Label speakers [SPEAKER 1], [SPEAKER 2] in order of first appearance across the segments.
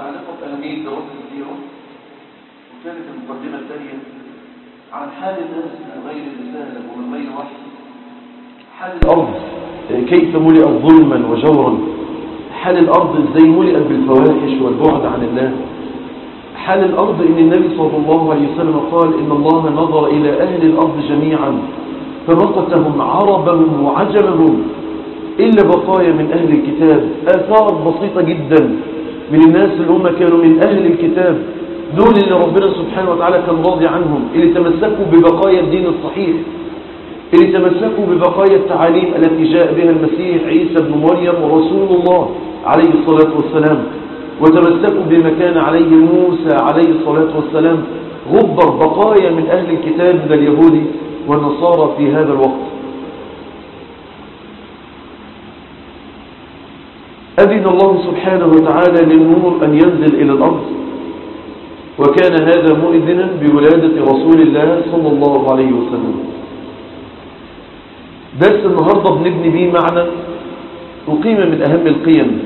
[SPEAKER 1] هناخد أهمية دراسة السيرة وكانت المقدمة الثانية عن حال الناس من غير رسالة ومن غير وحي حال الأرض كيف ملئت ظلما وجورا حال الأرض ازاي ملئت بالفواحش والبعد عن الله حال الأرض إن النبي صلى الله عليه وسلم قال إن الله نظر إلى أهل الأرض جميعا فمقتهم عربهم وعجمهم إلا بقايا من أهل الكتاب آثار بسيطة جدا من الناس اللي هم كانوا من أهل الكتاب دول اللي ربنا سبحانه وتعالى كان راضي عنهم اللي تمسكوا ببقايا الدين الصحيح اللي تمسكوا ببقايا التعاليم التي جاء بها المسيح عيسى بن مريم ورسول الله عليه الصلاة والسلام وتمسكوا بما كان عليه موسى عليه الصلاة والسلام غبر بقايا من أهل الكتاب من اليهود والنصارى في هذا الوقت أذن الله سبحانه وتعالى للنور أن ينزل إلى الأرض وكان هذا مؤذنا بولادة رسول الله صلى الله عليه وسلم درس النهاردة بنبني بيه معنى وقيمة من أهم القيم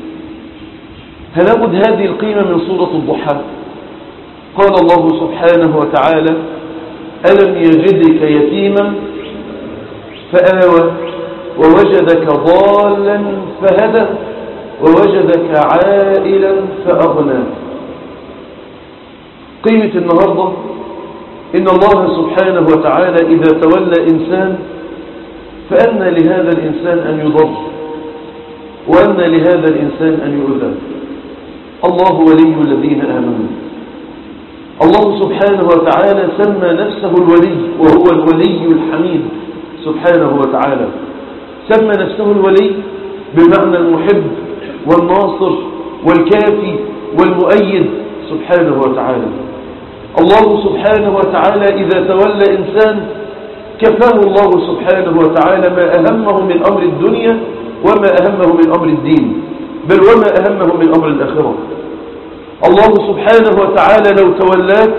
[SPEAKER 1] هناخد هذه القيمة من سورة الضحى قال الله سبحانه وتعالى ألم يجدك يتيما فآوى ووجدك ضالا فهدى ووجدك عائلا فأغنى قيمة النهاردة إن الله سبحانه وتعالى إذا تولى إنسان فأن لهذا الإنسان أن يضر وأن لهذا الإنسان أن يؤذى الله ولي الذين آمنوا الله سبحانه وتعالى سمى نفسه الولي وهو الولي الحميد سبحانه وتعالى سمى نفسه الولي بمعنى المحب والناصر والكافي والمؤيد سبحانه وتعالى الله سبحانه وتعالى إذا تولى إنسان كفاه الله سبحانه وتعالى ما أهمه من أمر الدنيا وما أهمه من أمر الدين بل وما أهمه من أمر الآخرة الله سبحانه وتعالى لو تولاك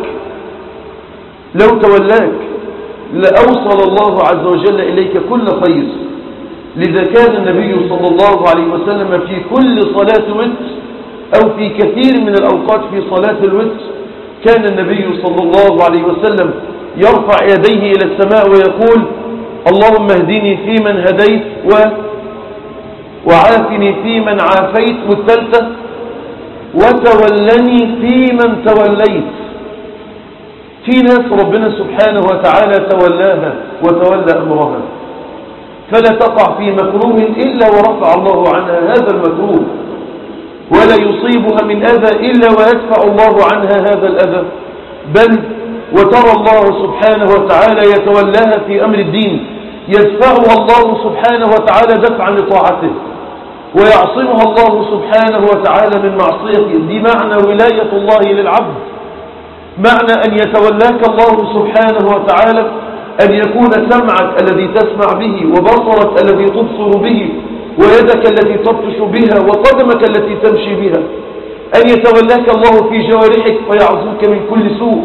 [SPEAKER 1] لو تولاك لأوصل الله عز وجل إليك كل خير لذا كان النبي صلى الله عليه وسلم في كل صلاة وتر أو في كثير من الأوقات في صلاة الوتر كان النبي صلى الله عليه وسلم يرفع يديه إلى السماء ويقول اللهم اهدني فيمن هديت و وعافني فيمن عافيت والثالثة وتولني فيمن توليت في ناس ربنا سبحانه وتعالى تولاها وتولى أمرها فلا تقع في مكروه إلا ورفع الله عنها هذا المكروه ولا يصيبها من أذى إلا ويدفع الله عنها هذا الأذى بل وترى الله سبحانه وتعالى يتولاها في أمر الدين يدفعها الله سبحانه وتعالى دفعا لطاعته ويعصمها الله سبحانه وتعالى من معصيته دي معنى ولاية الله للعبد معنى أن يتولاك الله سبحانه وتعالى أن يكون سمعك الذي تسمع به وبصرك الذي تبصر به ويدك التي تبطش بها وقدمك التي تمشي بها أن يتولاك الله في جوارحك ويعصمك من كل سوء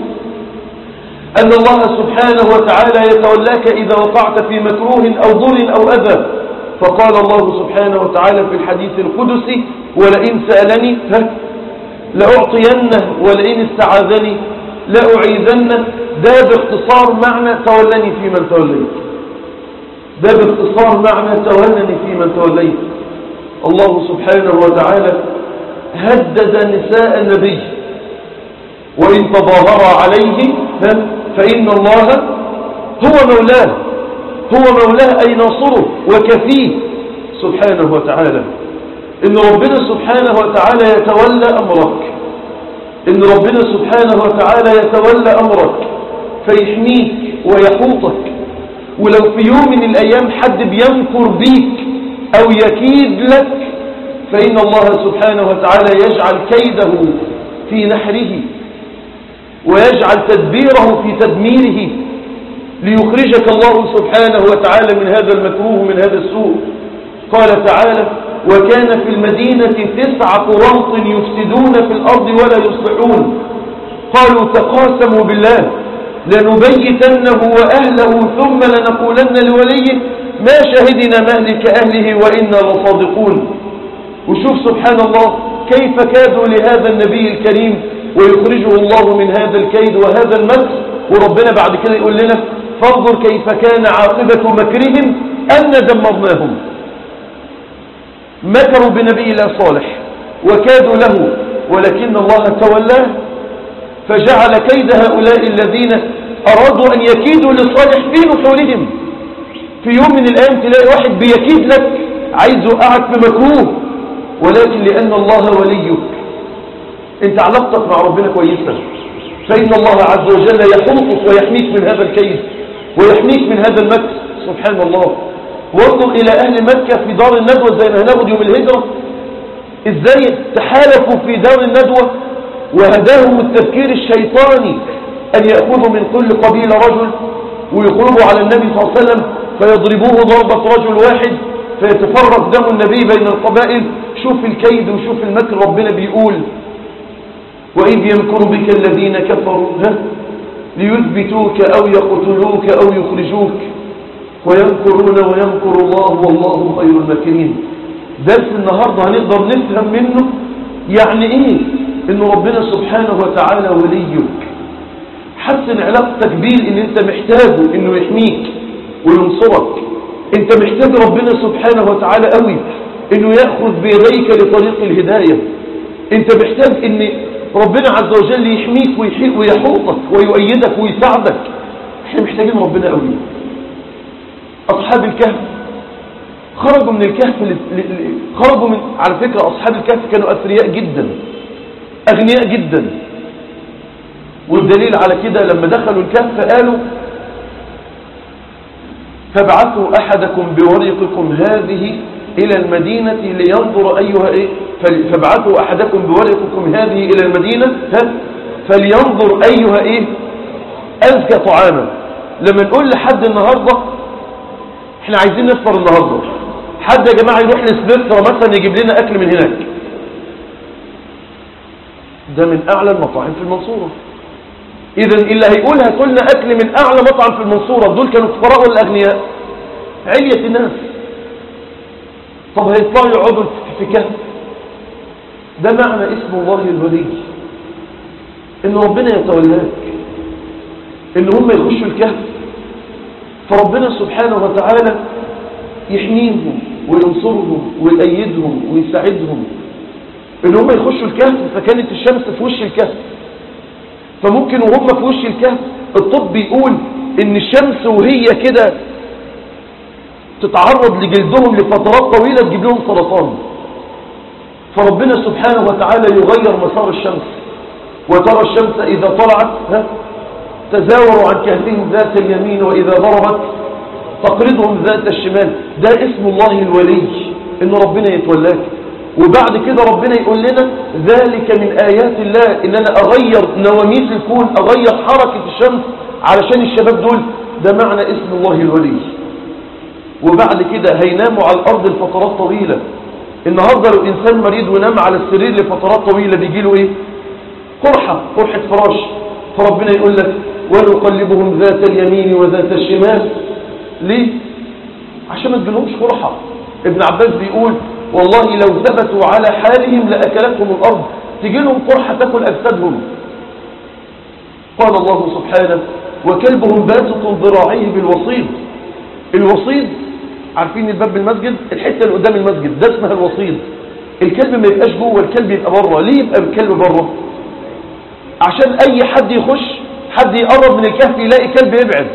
[SPEAKER 1] أن الله سبحانه وتعالى يتولاك إذا وقعت في مكروه أو ضر أو أذى فقال الله سبحانه وتعالى في الحديث القدسي ولئن سألني لأعطينه ولئن استعاذني لأعيذنه ده باختصار معنى تولني في من توليت ده باختصار معنى تولني في من توليت الله سبحانه وتعالى هدد نساء النبي وإن تظاهر عليه فإن الله هو مولاه هو مولاه أي ناصره وكفيه سبحانه وتعالى إن ربنا سبحانه وتعالى يتولى أمرك إن ربنا سبحانه وتعالى يتولى أمرك فيحميك ويحوطك ولو في يوم من الأيام حد بيمكر بيك أو يكيد لك فإن الله سبحانه وتعالى يجعل كيده في نحره ويجعل تدبيره في تدميره ليخرجك الله سبحانه وتعالى من هذا المكروه من هذا السوء قال تعالى وكان في المدينة تسع قرنط يفسدون في الأرض ولا يصلحون قالوا تقاسموا بالله لنبيتنه وأهله ثم لنقولن لوليه ما شهدنا مهلك أهله وإنا لصادقون وشوف سبحان الله كيف كادوا لهذا النبي الكريم ويخرجه الله من هذا الكيد وهذا المكر وربنا بعد كده يقول لنا فانظر كيف كان عاقبة مكرهم أن دمرناهم مكروا بنبي الله صالح وكادوا له ولكن الله تولاه فجعل كيد هؤلاء الذين أرادوا أن يكيدوا لصالح في نحورهم في يوم من الأيام تلاقي واحد بيكيد لك عايز يوقعك بمكروه ولكن لأن الله وليك انت علاقتك مع ربنا كويسة فإن الله عز وجل يحوطك ويحميك من هذا الكيد ويحميك من هذا المكر سبحان الله وانظر إلى أهل مكة في دار الندوة زي ما هناخد يوم الهجرة ازاي تحالفوا في دار الندوة وهداهم التفكير الشيطاني أن يأخذوا من كل قبيلة رجل ويقلبوا على النبي صلى الله عليه وسلم فيضربوه ضربة رجل واحد فيتفرق دم النبي بين القبائل شوف الكيد وشوف المكر ربنا بيقول وإذ يمكر بك الذين كفروا ها ليثبتوك أو يقتلوك أو يخرجوك ويمكرون ويمكر الله والله خير الماكرين درس النهاردة هنقدر نفهم منه يعني ايه ان ربنا سبحانه وتعالى وليك حسن علاقتك بيه ان انت محتاجه انه يحميك وينصرك انت محتاج ربنا سبحانه وتعالى قوي انه يأخذ بيديك لطريق الهداية انت محتاج ان ربنا عز وجل يحميك ويحوطك ويؤيدك ويساعدك احنا محتاجين ربنا قوي اصحاب الكهف خرجوا من الكهف ل... ل... خرجوا من على فكرة اصحاب الكهف كانوا اثرياء جدا اغنياء جدا والدليل على كده لما دخلوا الكهف قالوا فابعثوا احدكم بورقكم هذه الى المدينة لينظر ايها ايه فابعثوا احدكم بورقكم هذه الى المدينة ها فلينظر ايها ايه ازكى طعاما لما نقول لحد النهاردة احنا عايزين نفطر النهاردة حد يا جماعة يروح لسبيرترا مثلا يجيب لنا اكل من هناك ده من اعلى المطاعم في المنصورة اذا اللي هيقول هاتوا لنا اكل من اعلى مطعم في المنصورة دول كانوا فقراء ولا اغنياء علية الناس طب هيطلعوا يقعدوا في كهف ده معنى اسم الله الولي ان ربنا يتولاك ان هم يخشوا الكهف فربنا سبحانه وتعالى يحميهم وينصرهم ويأيدهم ويساعدهم ان هم يخشوا الكهف فكانت الشمس في وش الكهف فممكن وهم في وش الكهف الطب بيقول ان الشمس وهي كده تتعرض لجلدهم لفترات طويلة تجيب لهم سرطان فربنا سبحانه وتعالى يغير مسار الشمس وترى الشمس إذا طلعت ها تزاوروا عن كهفهم ذات اليمين وإذا ضربت تقرضهم ذات الشمال ده اسم الله الولي إن ربنا يتولاك وبعد كده ربنا يقول لنا ذلك من آيات الله إن أنا أغير نواميس الكون أغير حركة الشمس علشان الشباب دول ده معنى اسم الله الولي وبعد كده هيناموا على الأرض لفترات طويلة النهاردة لو إنسان مريض ونام على السرير لفترات طويلة بيجي له إيه قرحة قرحة فراش فربنا يقول لك ونقلبهم ذات اليمين وذات الشمال ليه عشان ما تجيلهمش قرحة ابن عباس بيقول والله لو ثبتوا على حالهم لأكلتهم الأرض تجي لهم قرحة تأكل أجسادهم قال الله سبحانه وكلبهم باسط ذراعيه بالوصيد الوصيد عارفين الباب بالمسجد الحتة اللي قدام المسجد ده اسمها الوصيد الكلب ما يبقاش جوه الكلب يبقى بره ليه يبقى الكلب بره عشان اي حد يخش حد يقرب من الكهف يلاقي كلب يبعد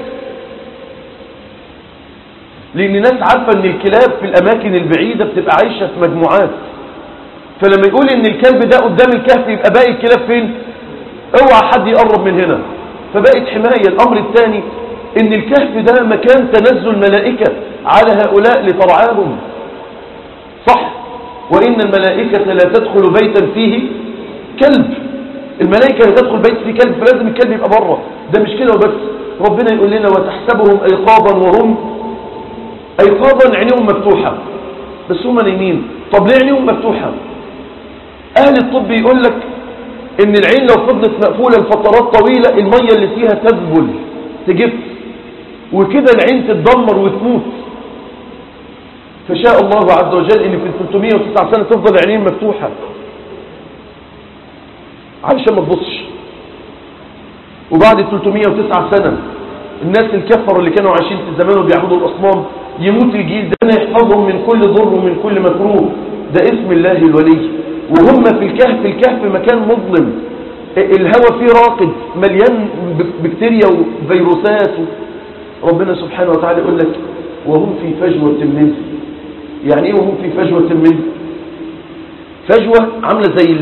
[SPEAKER 1] لان الناس عارفة ان الكلاب في الاماكن البعيدة بتبقى عايشة في مجموعات فلما يقول ان الكلب ده قدام الكهف يبقى باقي الكلاب فين اوعى حد يقرب من هنا فبقت حماية الامر الثاني ان الكهف ده مكان تنزل ملائكة على هؤلاء لترعاهم صح وان الملائكة لا تدخل بيتا فيه كلب الملائكة لا تدخل بيت فيه كلب فلازم الكلب يبقى بره ده مش كده وبس ربنا يقول لنا وتحسبهم ايقاظا وهم ايقاظا عينيهم مفتوحة بس هم نايمين طب ليه عينيهم مفتوحة اهل الطب يقول لك ان العين لو فضلت مقفولة لفترات طويلة المية اللي فيها تذبل تجف وكده العين تتدمر وتموت فشاء الله عز وجل ان في 309 سنة تفضل عينين مفتوحة علشان ما تبصش وبعد 309 سنة الناس الكفر اللي كانوا عايشين في زمان وبيعبدوا الأصنام يموت الجيل ده يحفظهم من كل ضر ومن كل مكروه ده اسم الله الولي وهم في الكهف الكهف مكان مظلم الهواء فيه راقد مليان بكتيريا وفيروسات ربنا سبحانه وتعالى يقول لك وهم في فجوة منه يعني ايه وهم في فجوة منه فجوة عاملة زي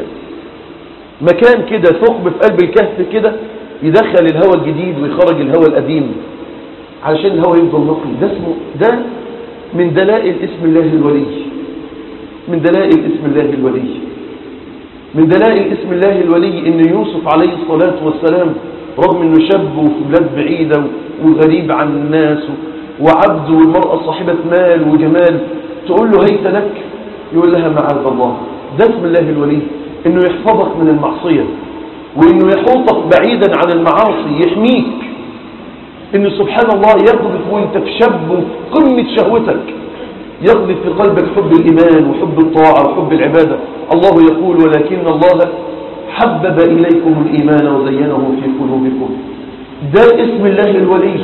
[SPEAKER 1] مكان كده ثقب في قلب الكهف كده يدخل الهواء الجديد ويخرج الهواء القديم علشان الهواء يفضل نقي ده اسمه ده من دلائل اسم الله الولي من دلائل اسم الله الولي من دلائل اسم الله الولي ان يوسف عليه الصلاة والسلام رغم انه شاب وفي بلاد بعيدة وغريب عن الناس وعبد والمرأة صاحبة مال وجمال تقول له هيت لك يقول لها معاذ الله ده اسم الله الولي انه يحفظك من المعصية وانه يحوطك بعيدا عن المعاصي يحميك انه سبحان الله يقذف وانت في شاب وفي قمة شهوتك يقذف في قلبك حب الإيمان وحب الطاعة وحب العبادة الله يقول ولكن الله حبب إليكم الإيمان وزينه في قلوبكم ده اسم الله الولي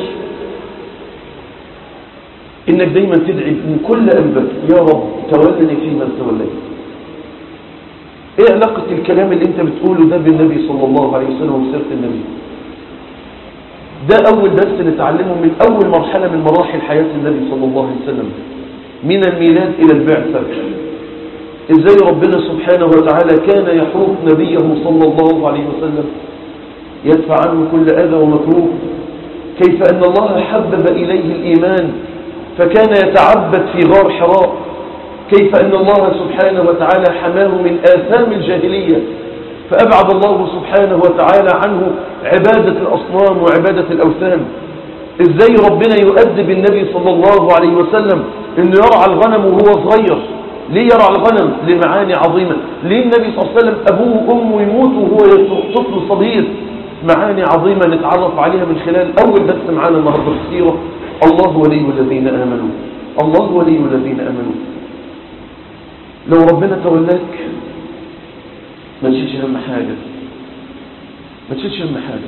[SPEAKER 1] إنك دايما تدعي من كل قلبك يا رب تولني فيما توليت ايه علاقة الكلام اللي انت بتقوله ده بالنبي صلى الله عليه وسلم وسيرة النبي ده اول درس نتعلمه من اول مرحلة من مراحل حياة النبي صلى الله عليه وسلم من الميلاد الى البعثة ازاي ربنا سبحانه وتعالى كان يحوط نبيه صلى الله عليه وسلم يدفع عنه كل اذى ومكروه كيف ان الله حبب اليه الايمان فكان يتعبد في غار حراء كيف أن الله سبحانه وتعالى حماه من آثام الجاهلية فأبعد الله سبحانه وتعالى عنه عبادة الأصنام وعبادة الأوثان إزاي ربنا يؤدب النبي صلى الله عليه وسلم أنه يرعى الغنم وهو صغير ليه يرعى الغنم لمعاني عظيمة ليه النبي صلى الله عليه وسلم أبوه وأمه يموتوا وهو طفل صغير معاني عظيمة نتعرف عليها من خلال أول درس معانا النهاردة في السيرة الله ولي الذين آمنوا الله ولي الذين آمنوا لو ربنا تولاك ما تشيلش هم حاجة ما تشيلش هم حاجة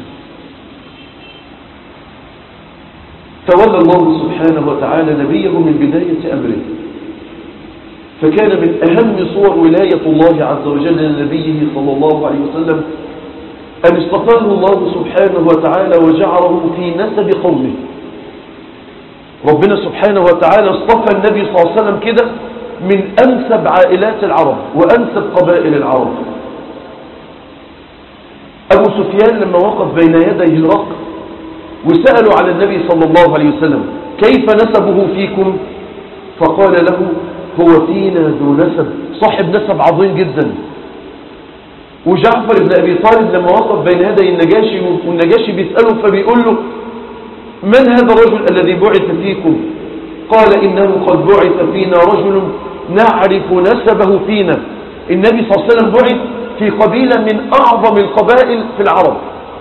[SPEAKER 1] تولى الله سبحانه وتعالى نبيه من بداية أمره فكان من أهم صور ولاية الله عز وجل لنبيه صلى الله عليه وسلم أن اصطفاه الله سبحانه وتعالى وجعله في نسب قومه ربنا سبحانه وتعالى اصطفى النبي صلى الله عليه وسلم كده من أنسب عائلات العرب وأنسب قبائل العرب أبو سفيان لما وقف بين يدي هرقل وسألوا على النبي صلى الله عليه وسلم كيف نسبه فيكم فقال له هو فينا ذو نسب صاحب نسب عظيم جدا وجعفر بن أبي طالب لما وقف بين يدي النجاشي والنجاشي بيسأله فبيقول له من هذا الرجل الذي بعث فيكم قال إنه قد بعث فينا رجل نعرف نسبه فينا النبي صلى الله عليه وسلم بعث في قبيلة من أعظم القبائل في العرب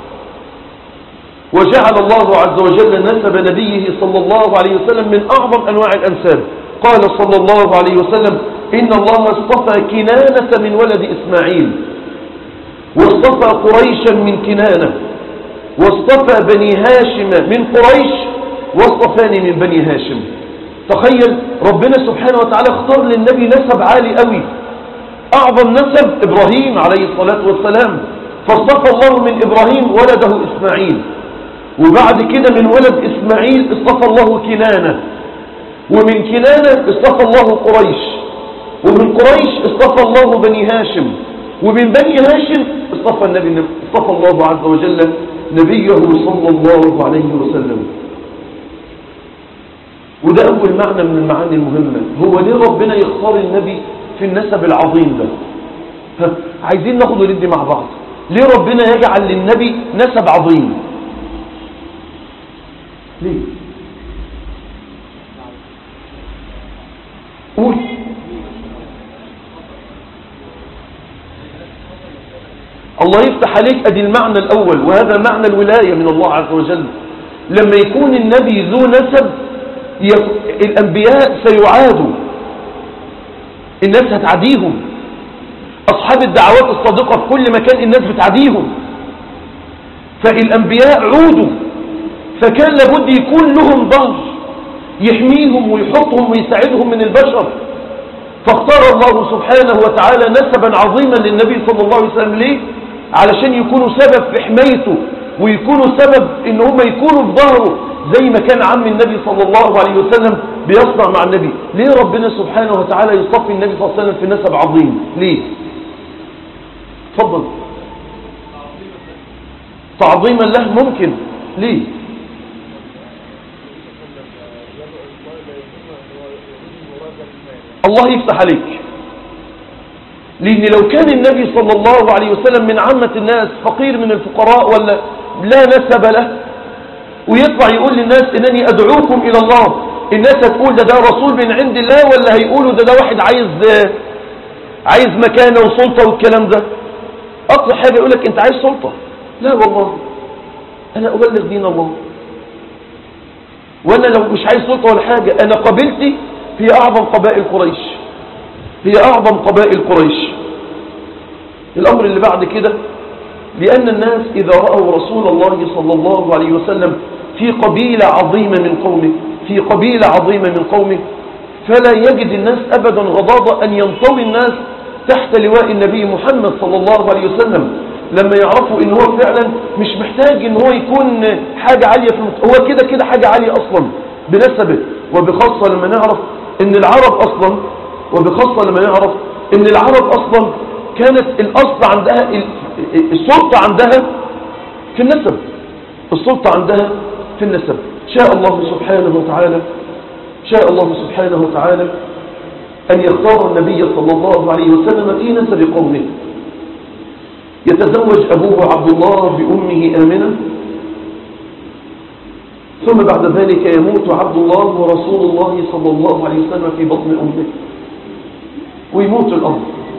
[SPEAKER 1] وجعل الله عز وجل نسب نبيه صلى الله عليه وسلم من أعظم أنواع الأنساب قال صلى الله عليه وسلم إن الله اصطفى كنانة من ولد إسماعيل واصطفى قريشا من كنانة واصطفى بني هاشم من قريش واصطفاني من بني هاشم تخيل ربنا سبحانه وتعالى اختار للنبي نسب عالي قوي أعظم نسب إبراهيم عليه الصلاة والسلام فاصطفى الله من إبراهيم ولده إسماعيل وبعد كده من ولد إسماعيل اصطفى الله كنانة ومن كنانة اصطفى الله قريش ومن قريش اصطفى الله بني هاشم ومن بني هاشم اصطفى النبي اصطفى الله عز وجل نبيه صلى الله عليه وسلم وده أول معنى من المعاني المهمة هو ليه ربنا يختار النبي في النسب العظيم ده عايزين ناخد وندي مع بعض ليه ربنا يجعل للنبي نسب عظيم ليه قول الله يفتح عليك ادي المعنى الاول وهذا معنى الولاية من الله عز وجل لما يكون النبي ذو نسب الانبياء سيعادوا الناس هتعديهم أصحاب الدعوات الصادقة في كل مكان الناس بتعديهم فالأنبياء عودوا فكان لابد يكون لهم ظهر يحميهم ويحطهم ويساعدهم من البشر فاختار الله سبحانه وتعالى نسبا عظيما للنبي صلى الله عليه وسلم ليه علشان يكونوا سبب في حمايته ويكونوا سبب ان هم يكونوا في ظهره زي ما كان عم النبي صلى الله عليه وسلم بيصنع مع النبي ليه ربنا سبحانه وتعالى يصفي النبي صلى الله عليه وسلم في نسب عظيم ليه تفضل تعظيما له ممكن ليه الله يفتح عليك لأن لو كان النبي صلى الله عليه وسلم من عامة الناس فقير من الفقراء ولا لا نسب له ويطلع يقول للناس إنني أدعوكم إلى الله الناس هتقول ده ده رسول من عند الله ولا هيقولوا ده ده واحد عايز عايز مكانة وسلطة والكلام ده أقصى حاجة يقول لك أنت عايز سلطة لا والله أنا أبلغ دين الله وأنا لو مش عايز سلطة ولا حاجة أنا قبلتي هي أعظم قبائل قريش هي أعظم قبائل قريش الأمر اللي بعد كده لأن الناس إذا رأوا رسول الله صلى الله عليه وسلم في قبيلة عظيمة من قومه في قبيلة عظيمة من قومه فلا يجد الناس أبدا غضاضة أن ينطوي الناس تحت لواء النبي محمد صلى الله عليه وسلم لما يعرفوا ان هو فعلا مش محتاج ان هو يكون حاجة عالية في المت... هو كده كده حاجة عالية اصلا بنسبه وبخاصة لما نعرف ان العرب اصلا وبخاصة لما نعرف ان العرب اصلا كانت الاصل عندها السلطة عندها في النسب السلطة عندها في النسب شاء الله سبحانه وتعالى شاء الله سبحانه وتعالى أن يختار النبي صلى الله عليه وسلم في نسب قومه يتزوج أبوه عبد الله بأمه آمنة ثم بعد ذلك يموت عبد الله ورسول الله صلى الله عليه وسلم في بطن أمه ويموت الأمر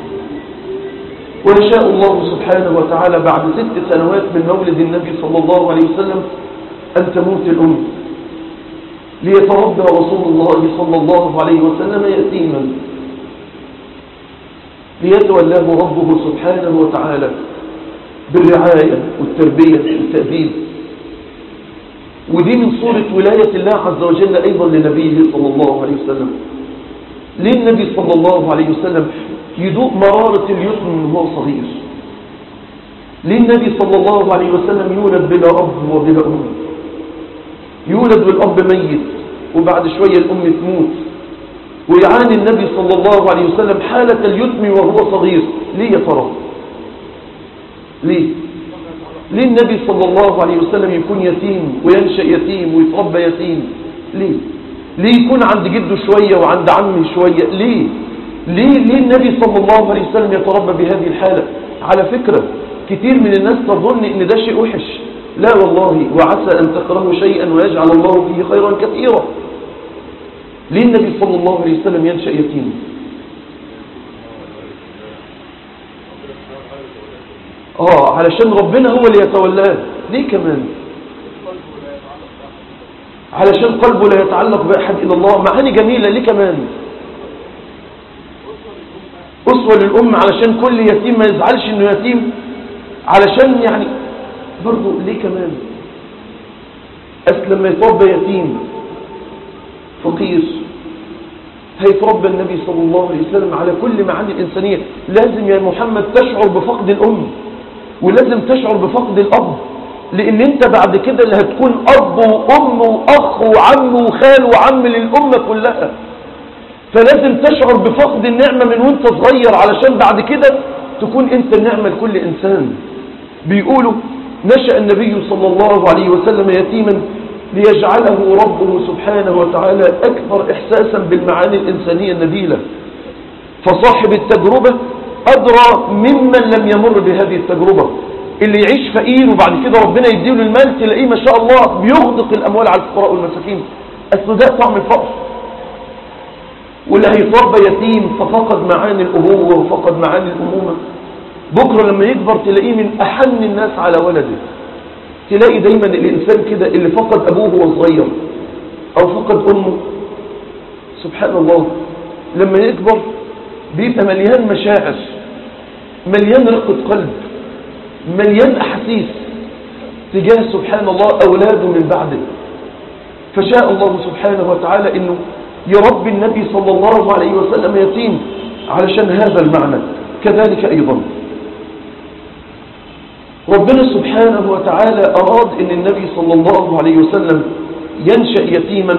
[SPEAKER 1] ويشاء الله سبحانه وتعالى بعد ست سنوات من مولد النبي صلى الله عليه وسلم أن تموت الأم ليتربى رسول الله صلى الله عليه وسلم يتيما ليتولاه ربه سبحانه وتعالى بالرعاية والتربية والتأديب ودي من صورة ولاية الله عز وجل أيضا لنبيه صلى الله عليه وسلم ليه النبي صلى الله عليه وسلم يذوق مرارة اليتم من هو صغير ليه النبي صلى الله عليه وسلم يولد بلا أب وبلا أم يولد والأب ميت وبعد شوية الأم تموت ويعاني النبي صلى الله عليه وسلم حالة اليتم وهو صغير ليه يا ترى ليه ليه النبي صلى الله عليه وسلم يكون يتيم وينشأ يتيم ويتربى يتيم ليه ليه يكون عند جده شوية وعند عمه شوية ليه ليه ليه النبي صلى الله عليه وسلم يتربى بهذه الحالة على فكرة كتير من الناس تظن ان ده شيء وحش لا والله وعسى ان تكرهوا شيئا ويجعل الله فيه خيرا كثيرا ليه النبي صلى الله عليه وسلم ينشأ يتيم اه علشان ربنا هو اللي يتولاه ليه كمان علشان قلبه لا يتعلق بأحد إلا الله معاني جميلة ليه كمان أسوة للأم علشان كل يتيم ما يزعلش إنه يتيم علشان يعني برضو ليه كمان أصل لما يتربى يتيم فقير هيتربى النبي صلى الله عليه وسلم على كل معاني الإنسانية لازم يا محمد تشعر بفقد الأم ولازم تشعر بفقد الأب لأن أنت بعد كده اللي هتكون أب وأم وأخ وعم وخال وعم للأمة كلها فلازم تشعر بفقد النعمة من وانت صغير علشان بعد كده تكون انت النعمة لكل إنسان بيقولوا نشأ النبي صلى الله عليه وسلم يتيما ليجعله ربه سبحانه وتعالى أكثر إحساسا بالمعاني الإنسانية النبيلة فصاحب التجربة أدرى ممن لم يمر بهذه التجربة اللي يعيش فقير وبعد كده ربنا يديله المال تلاقيه ما شاء الله بيغدق الأموال على الفقراء والمساكين أصل ده طعم الفقر واللي هيتربى يتيم ففقد معاني الأبوة وفقد معاني الأمومة بكرة لما يكبر تلاقيه من أحن الناس على ولده تلاقي دايما الإنسان كده اللي فقد أبوه وهو صغير أو فقد أمه سبحان الله لما يكبر بيبقى مليان مشاعر مليان رقة قلب مليان أحاسيس تجاه سبحان الله أولاده من بعده فشاء الله سبحانه وتعالى أنه يربي النبي صلى الله عليه وسلم يتيم علشان هذا المعنى كذلك أيضا ربنا سبحانه وتعالى أراد أن النبي صلى الله عليه وسلم ينشأ يتيما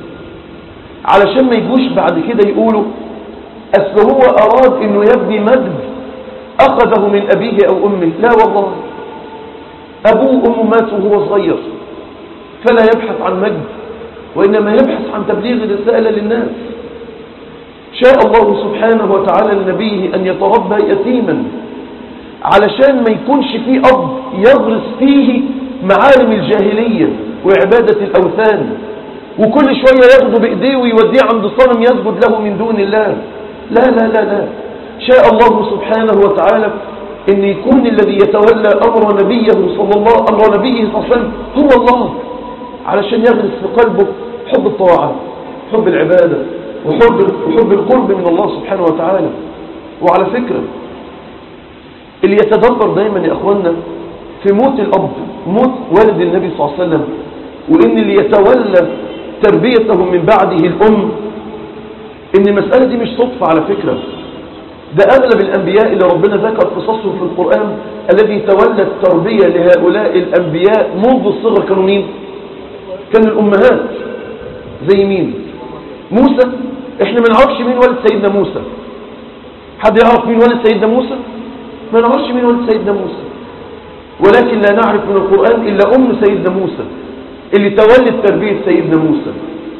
[SPEAKER 1] علشان ما يجوش بعد كده يقولوا أصل هو أراد أنه يبني مجد أخذه من أبيه أو أمه لا والله أبوه وأمه ماتوا وهو صغير فلا يبحث عن مجد وإنما يبحث عن تبليغ الرسالة للناس شاء الله سبحانه وتعالى لنبيه أن يتربى يتيما علشان ما يكونش فيه أب يغرس فيه معالم الجاهلية وعبادة الأوثان وكل شوية ياخده بإيديه ويوديه عند صنم يسجد له من دون الله لا لا لا لا شاء الله سبحانه وتعالى ان يكون الذي يتولى امر نبيه صلى الله امر نبيه صلى الله عليه وسلم هو الله علشان يغرس في قلبه حب الطاعة حب العبادة وحب وحب القرب من الله سبحانه وتعالى وعلى فكرة اللي يتدبر دايما يا اخوانا في موت الاب موت والد النبي صلى الله عليه وسلم وان اللي يتولى تربيته من بعده الام ان المسألة دي مش صدفة على فكرة ده أغلب الأنبياء اللي ربنا ذكر قصصهم في القرآن الذي تولى التربية لهؤلاء الأنبياء منذ الصغر كانوا مين كان الأمهات زي مين موسى احنا ما نعرفش مين والد سيدنا موسى حد يعرف مين والد سيدنا موسى ما نعرفش مين والد سيدنا موسى ولكن لا نعرف من القرآن إلا أم سيدنا موسى اللي تولت تربية سيدنا موسى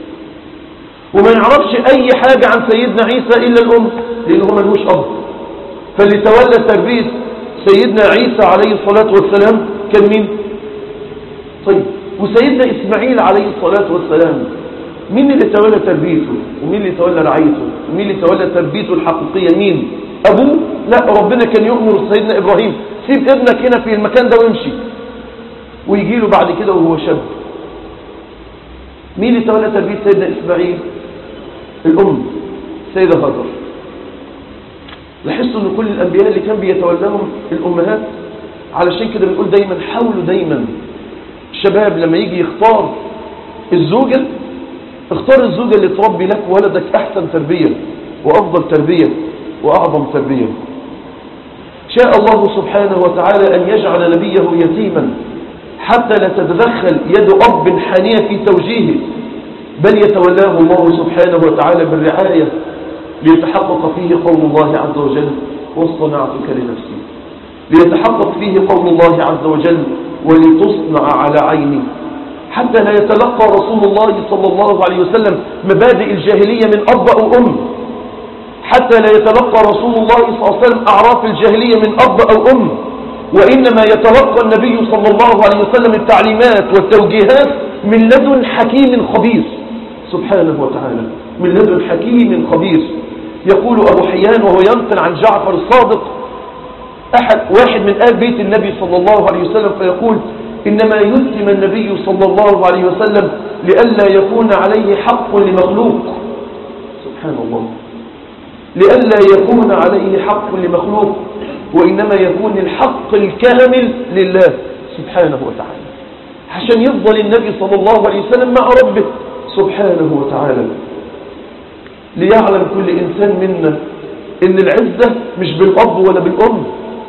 [SPEAKER 1] وما نعرفش أي حاجة عن سيدنا عيسى إلا الأم لأنه هو ملهوش أب فاللي تولى تربية سيدنا عيسى عليه الصلاة والسلام كان مين طيب وسيدنا إسماعيل عليه الصلاة والسلام مين اللي تولى تربيته ومين اللي تولى رعايته ومين اللي تولى تربيته الحقيقية مين أبوه لا ربنا كان يؤمر سيدنا إبراهيم سيب ابنك هنا في المكان ده وامشي ويجي له بعد كده وهو شاب مين اللي تولى تربية سيدنا إسماعيل الأم سيدة هاجر لاحظتوا ان كل الأنبياء اللي كان بيتولاهم الأمهات علشان كده بنقول دايما حاولوا دايما الشباب لما يجي يختار الزوجة اختار الزوجة اللي تربي لك ولدك أحسن تربية وأفضل تربية وأعظم تربية شاء الله سبحانه وتعالى أن يجعل نبيه يتيما حتى لا تتدخل يد أب حانية في توجيهه بل يتولاه الله سبحانه وتعالى بالرعاية ليتحقق فيه قول الله عز وجل واصطنعتك لنفسي ليتحقق فيه قول الله عز وجل ولتصنع على عيني حتى لا يتلقى رسول الله صلى الله عليه وسلم مبادئ الجاهلية من أب أو أم حتى لا يتلقى رسول الله صلى الله عليه وسلم أعراف الجاهلية من أب أو أم وإنما يتلقى النبي صلى الله عليه وسلم التعليمات والتوجيهات من لدن حكيم خبير سبحانه وتعالى من لدن حكيم خبير يقول أبو حيان وهو ينقل عن جعفر الصادق أحد واحد من آل بيت النبي صلى الله عليه وسلم فيقول إنما يتم النبي صلى الله عليه وسلم لئلا يكون عليه حق لمخلوق سبحان الله لئلا يكون عليه حق لمخلوق وإنما يكون الحق الكامل لله سبحانه وتعالى عشان يفضل النبي صلى الله عليه وسلم مع ربه سبحانه وتعالى ليعلم كل إنسان منا إن العزة مش بالأب ولا بالأم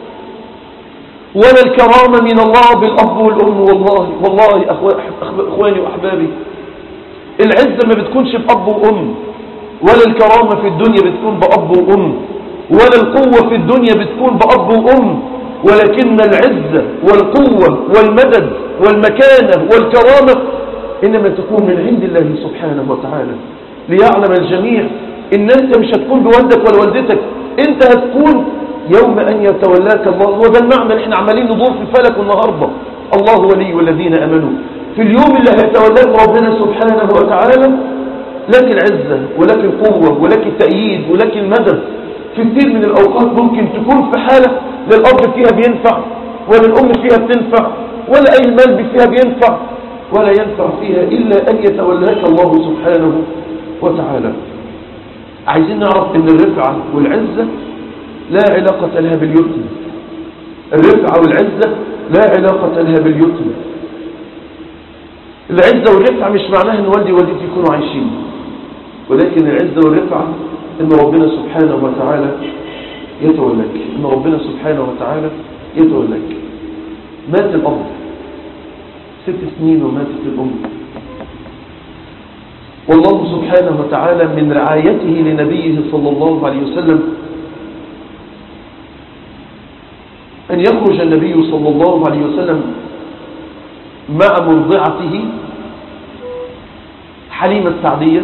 [SPEAKER 1] ولا الكرامة من الله بالأب والأم والله والله أخواني وأحبابي العزة ما بتكونش بأب وأم ولا الكرامة في الدنيا بتكون بأب وأم ولا القوة في الدنيا بتكون بأب وأم ولكن العزة والقوة والمدد والمكانة والكرامة إنما تكون من عند الله سبحانه وتعالى ليعلم الجميع إن أنت مش هتكون بوالدك ولا والدتك أنت هتكون يوم أن يتولاك الله وده المعنى اللي احنا عمالين ندور في الفلك النهاردة الله ولي والذين أمنوا في اليوم اللي هيتولاك ربنا سبحانه وتعالى لك العزة ولك القوة ولك التأييد ولك المدد في كثير من الأوقات ممكن تكون في حالة للأب فيها بينفع ولا الأم فيها بتنفع ولا أي مال فيها بينفع ولا ينفع فيها إلا أن يتولاك الله سبحانه وتعالى عايزين نعرف أن الرفعة والعزة لا علاقة لها باليتم الرفعة والعزة لا علاقة لها باليتم العزة والرفعة مش معناها ان والدي ووالدتي يكونوا عايشين ولكن العزة والرفعة ان ربنا سبحانه وتعالى يتولاك ان ربنا سبحانه وتعالى يتولاك مات الأب ست سنين وماتت الأم والله سبحانه وتعالى من رعايته لنبيه صلى الله عليه وسلم أن يخرج النبي صلى الله عليه وسلم مع مرضعته حليمة السعدية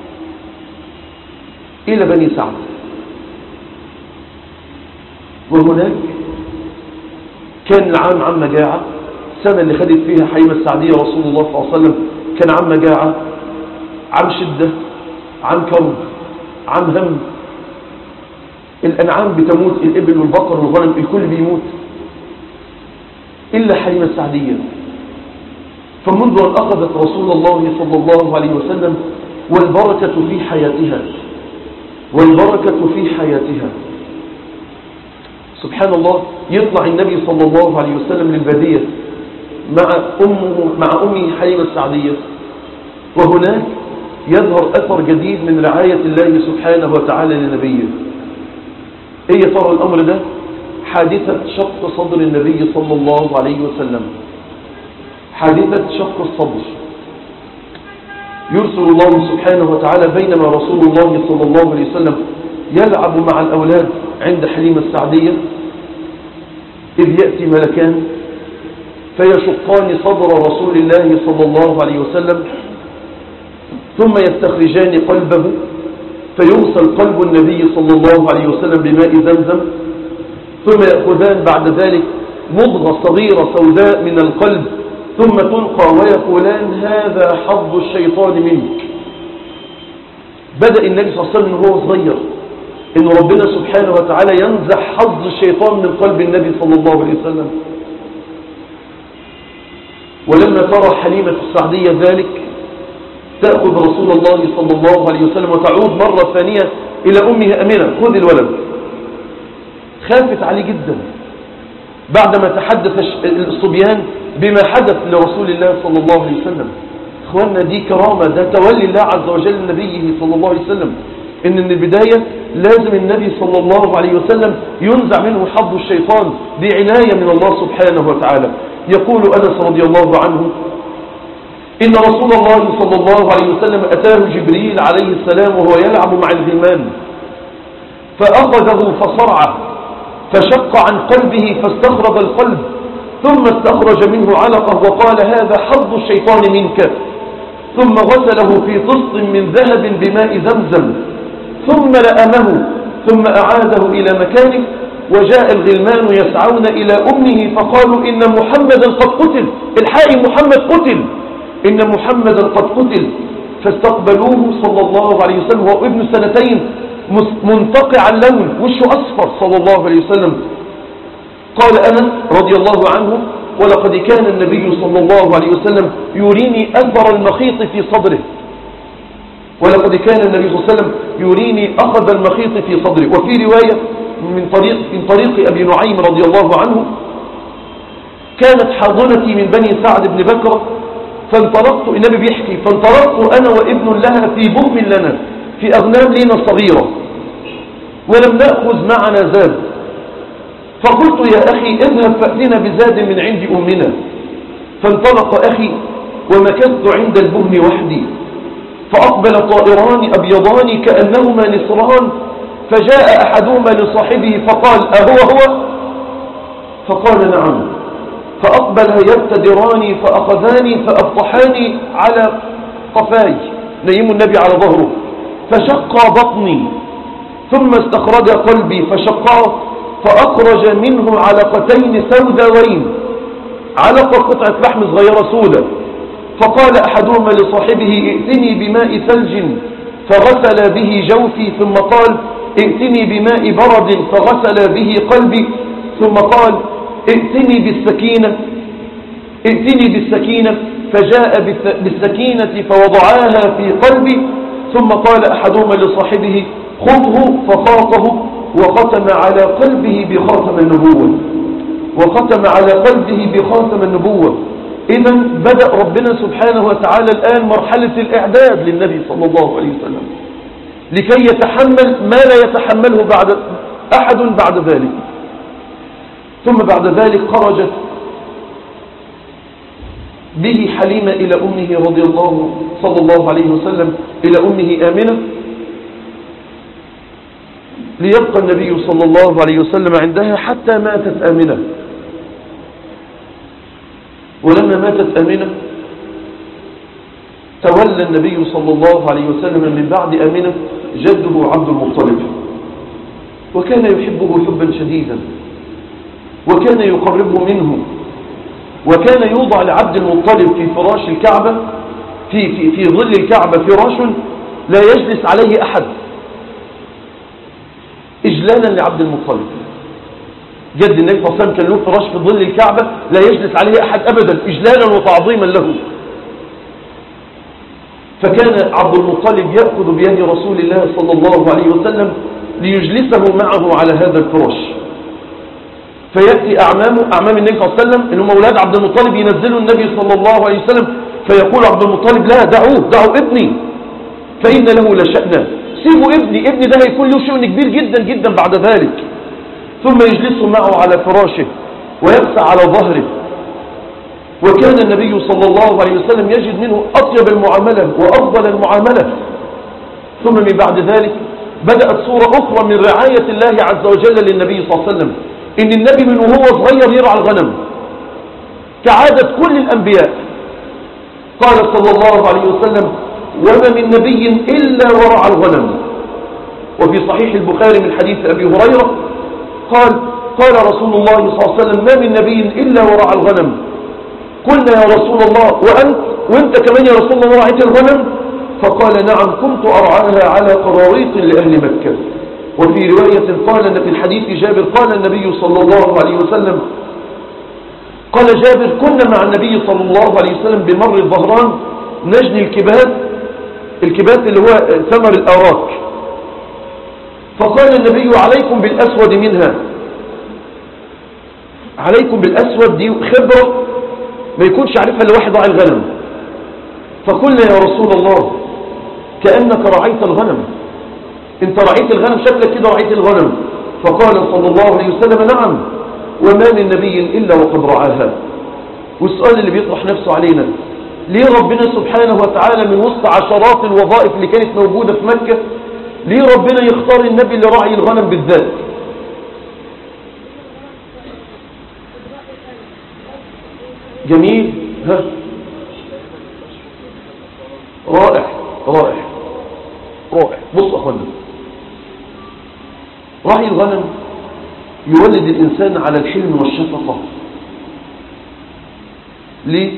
[SPEAKER 1] إلى بني سعد وهناك كان العام عام مجاعة السنة اللي خدت فيها حليمة السعدية رسول الله صلى الله عليه وسلم كان عام مجاعة عام شدة عام كرب عام هم الأنعام بتموت الإبل والبقر والغنم الكل بيموت إلا حليمة السعدية فمنذ أن أخذت رسول الله صلى الله عليه وسلم والبركة في حياتها والبركة في حياتها سبحان الله يطلع النبي صلى الله عليه وسلم للبادية مع أمه مع أمه حليمة السعدية وهناك يظهر أثر جديد من رعاية الله سبحانه وتعالى لنبيه ايه ترى الأمر ده حادثة شق صدر النبي صلى الله عليه وسلم حادثة شق الصدر يرسل الله سبحانه وتعالى بينما رسول الله صلى الله عليه وسلم يلعب مع الأولاد عند حليمة السعدية إذ يأتي ملكان فيشقان صدر رسول الله صلى الله عليه وسلم ثم يستخرجان قلبه فيغسل قلب النبي صلى الله عليه وسلم بماء زمزم ثم يأخذان بعد ذلك مضغة صغيرة سوداء من القلب ثم تلقى ويقولان هذا حظ الشيطان منك بدأ النبي صلى الله عليه وسلم وهو صغير ان ربنا سبحانه وتعالى ينزع حظ الشيطان من قلب النبي صلى الله عليه وسلم ولما ترى حليمة السعدية ذلك تأخذ رسول الله صلى الله عليه وسلم وتعود مرة ثانية إلى أمها أمينة خذ الولد خافت عليه جدا بعدما تحدث الصبيان بما حدث لرسول الله صلى الله عليه وسلم اخوانا دي كرامة ده تولي الله عز وجل لنبيه صلى الله عليه وسلم ان من البداية لازم النبي صلى الله عليه وسلم ينزع منه حظ الشيطان دي عناية من الله سبحانه وتعالى يقول أنس رضي الله عنه إن رسول الله صلى الله عليه وسلم أتاه جبريل عليه السلام وهو يلعب مع الغلمان فأخذه فصرعه فشق عن قلبه فاستخرج القلب ثم استخرج منه علقة وقال هذا حظ الشيطان منك ثم غسله في طست من ذهب بماء زمزم ثم لأمه ثم أعاده إلى مكانه وجاء الغلمان يسعون إلى أمه فقالوا إن محمدا قد قتل الحقي محمد قتل إن محمدا قد قتل فاستقبلوه صلى الله عليه وسلم وهو ابن سنتين منتقع اللون وشه أصفر صلى الله عليه وسلم قال أنس رضي الله عنه ولقد كان النبي صلى الله عليه وسلم يريني أثر المخيط في صدره ولقد كان النبي صلى الله عليه وسلم يريني أخذ المخيط في صدره وفي رواية من طريق, من طريق أبي نعيم رضي الله عنه كانت حاضنتي من بني سعد بن بكر فانطلقت النبي بيحكي فانطلقت أنا وابن لها في بهم لنا في أغنام لنا صغيرة ولم نأخذ معنا زاد فقلت يا أخي اذهب فأتنا بزاد من عند أمنا فانطلق أخي ومكثت عند البهم وحدي فأقبل طائران أبيضان كأنهما نصران فجاء أحدهما لصاحبه فقال أهو هو فقال نعم فأقبل يبتدراني فأخذاني فأبطحاني على قفاي نيم النبي على ظهره فشق بطني ثم استخرج قلبي فشقاه فأخرج منه علقتين سوداوين علقة قطعة لحم صغيرة سودة فقال أحدهما لصاحبه ائتني بماء ثلج فغسل به جوفي ثم قال ائتني بماء برد فغسل به قلبي ثم قال ائتني بالسكينة ائتني بالسكينة فجاء بالسكينة فوضعاها في قلبي ثم قال أحدهما لصاحبه خذه فخاطه وختم على قلبه بخاتم النبوة وختم على قلبه بخاتم النبوة إذا بدأ ربنا سبحانه وتعالى الآن مرحلة الإعداد للنبي صلى الله عليه وسلم لكي يتحمل ما لا يتحمله بعد أحد بعد ذلك ثم بعد ذلك خرجت به حليمة إلى أمه رضي الله صلى الله عليه وسلم إلى أمه آمنة ليبقى النبي صلى الله عليه وسلم عندها حتى ماتت آمنة ولما ماتت آمنة تولى النبي صلى الله عليه وسلم من بعد آمنة جده عبد المطلب وكان يحبه حبا شديدا وكان يقربه منه وكان يوضع لعبد المطلب في فراش الكعبة في, في, في ظل الكعبة فراش لا يجلس عليه أحد إجلالا لعبد المطلب جد النبي صلى الله عليه وسلم كان له فراش في ظل الكعبة لا يجلس عليه أحد أبدا إجلالا وتعظيما له فكان عبد المطلب يأخذ بيد رسول الله صلى الله عليه وسلم ليجلسه معه على هذا الفراش فيأتي أعمامه أعمام النبي صلى الله عليه وسلم إنهم أولاد عبد المطلب ينزلوا النبي صلى الله عليه وسلم فيقول عبد المطلب لا دعوه دعوا ابني فإن له لشأنا سيبوا ابني ابني ده هيكون له شؤن كبير جدا جدا بعد ذلك ثم يجلس معه على فراشه ويقسى على ظهره وكان النبي صلى الله عليه وسلم يجد منه أطيب المعاملة وأفضل المعاملة ثم من بعد ذلك بدأت صورة أخرى من رعاية الله عز وجل للنبي صلى الله عليه وسلم إن النبي من وهو صغير يرعى الغنم كعادة كل الأنبياء قال صلى الله عليه وسلم وما من نبي إلا ورعى الغنم وفي صحيح البخاري من حديث أبي هريرة قال قال رسول الله صلى الله عليه وسلم ما من نبي إلا ورعى الغنم قلنا يا رسول الله وأنت وانت كمان يا رسول الله رعيت الغنم فقال نعم كنت أرعاها على قراريط لأهل مكة وفي رواية قال في الحديث جابر قال النبي صلى الله عليه وسلم قال جابر كنا مع النبي صلى الله عليه وسلم بمر الظهران نجني الكبات الكبات اللي هو ثمر الأراك فقال النبي عليكم بالأسود منها عليكم بالأسود دي خبرة ما يكونش عارفها الا واحد راعي الغنم فقلنا يا رسول الله كأنك رعيت الغنم انت رعيت الغنم شكلك كده رعيت الغنم فقال صلى الله عليه وسلم نعم وما من نبي إلا وقد رعاها والسؤال اللي بيطرح نفسه علينا ليه ربنا سبحانه وتعالى من وسط عشرات الوظائف اللي كانت موجودة في مكة ليه ربنا يختار النبي اللي راعي الغنم بالذات جميل ها رائع رائع رائع بص أخوانا راعي الغنم يولد الإنسان على الحلم والشفقة ليه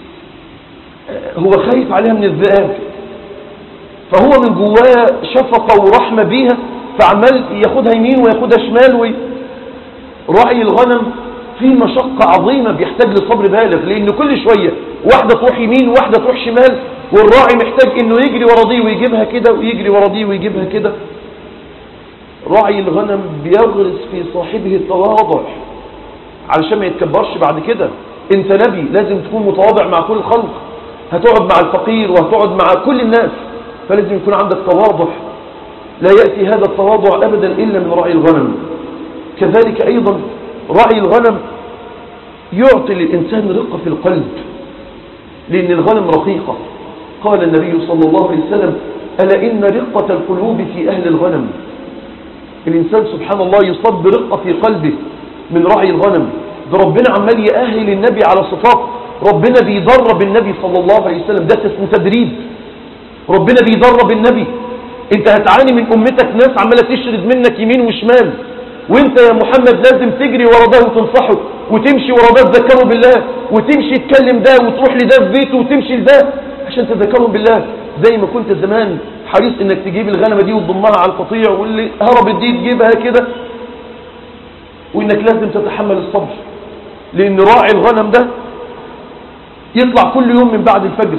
[SPEAKER 1] هو خايف عليها من الذئاب فهو من جواه شفقة ورحمة بيها فعمال ياخدها يمين وياخدها شمال وي... راعي الغنم فيه مشقة عظيمة بيحتاج لصبر بالغ لأن كل شوية واحدة تروح يمين وواحدة تروح شمال والراعي محتاج انه يجري ورا دي ويجيبها كده ويجري ورا دي ويجيبها كده راعي الغنم بيغرس في صاحبه التواضع علشان ما يتكبرش بعد كده انت نبي لازم تكون متواضع مع كل الخلق هتقعد مع الفقير وهتقعد مع كل الناس فلازم يكون عندك تواضع لا يأتي هذا التواضع أبدا إلا من راعي الغنم كذلك أيضا راعي الغنم يعطي للإنسان رقة في القلب لأن الغنم رقيقة قال النبي صلى الله عليه وسلم ألا إن رقة القلوب في أهل الغنم الإنسان سبحان الله يصاب برقة في قلبه من راعي الغنم ده ربنا عمال يأهل النبي على صفات ربنا بيدرب النبي صلى الله عليه وسلم ده اسمه تدريب ربنا بيدرب النبي انت هتعاني من امتك ناس عمالة تشرد منك يمين وشمال وانت يا محمد لازم تجري ورا ده وتنصحه وتمشي ورا ده تذكره بالله وتمشي تكلم ده وتروح لده في بيته وتمشي لده عشان تذكرهم بالله زي ما كنت زمان حريص انك تجيب الغنمة دي وتضمها على القطيع واللي هربت دي تجيبها كده وانك لازم تتحمل الصبر لان راعي الغنم ده يطلع كل يوم من بعد الفجر